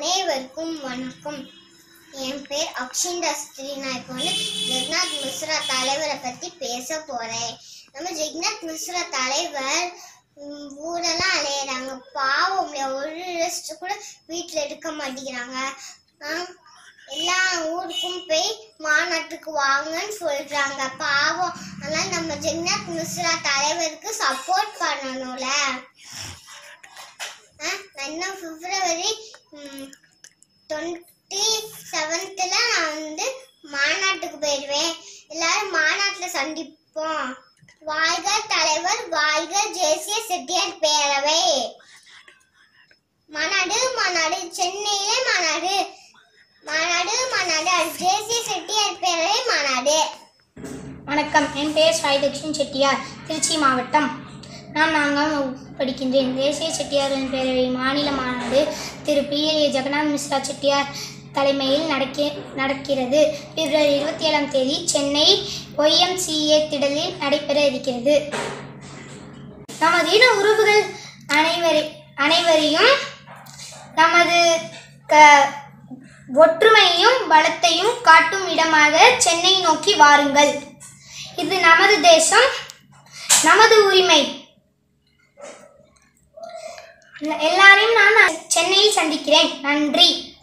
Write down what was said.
அனைவருக்கும் வணக்கம் என் பேர் அக்ஷின் தஸ்திரி நான் இப்போ வந்து ஜெகநாத் மிஸ்ரா தலைவரை பற்றி பேச போகிறேன் நம்ம ஜெகநாத் மிஸ்ரா தலைவர் ம், ஊரெல்லாம் அலையிறாங்க பாவம் ஒரு ரெஸ்ட் கூட வீட்டில் எடுக்க மாட்டேங்கிறாங்க ஆ, எல்லா ஊருக்கும் போய் மாநாட்டுக்கு வாங்கன்னு சொல்றாங்க பாவம் அதனால நம்ம ஜெகநாத் மிஸ்ரா தலைவருக்கு சப்போர்ட் பண்ணணும்ல ஆ, நான் இன்னும் பிப்ரவரி டுவெண்ட்டி செவன்த்தில் நான் வந்து மாநாட்டுக்கு போயிடுவேன் எல்லாரும் மாநாட்டில் சந்திப்போம் வாழ்க தலைவர் வாழ்க தேசிய செட்டியார் பேரவை மாநாடு மாநாடு சென்னையிலே மாநாடு மாநாடு மாநாடு அது தேசிய செட்டியார் பேரவை மாநாடு வணக்கம் என் பெயர் சாய்தக்ஷன் செட்டியார் திருச்சி மாவட்டம் நான் நான்காம் வகுப்பு படிக்கின்றேன் தேசிய செட்டியாரின் பேரவை மாநில மாநாடு Thiru P L A Jagannath Mishra Chettiar தலைமையில் நடக்க நடக்கிறது பிப்ரவரி இருபத்தி ஏழாம் தேதி சென்னை ஒய்எம்சிஏ திடலில் நடைபெற இருக்கிறது நமது இன உறவுகள் அனைவரி அனைவரையும் நமது க ஒற்றுமையும் பலத்தையும் காட்டும் இடமாக சென்னை நோக்கி வாருங்கள் இது நமது தேசம் நமது உரிமை எல்லாரையும் நான் சென்னையில் சந்திக்கிறேன் நன்றி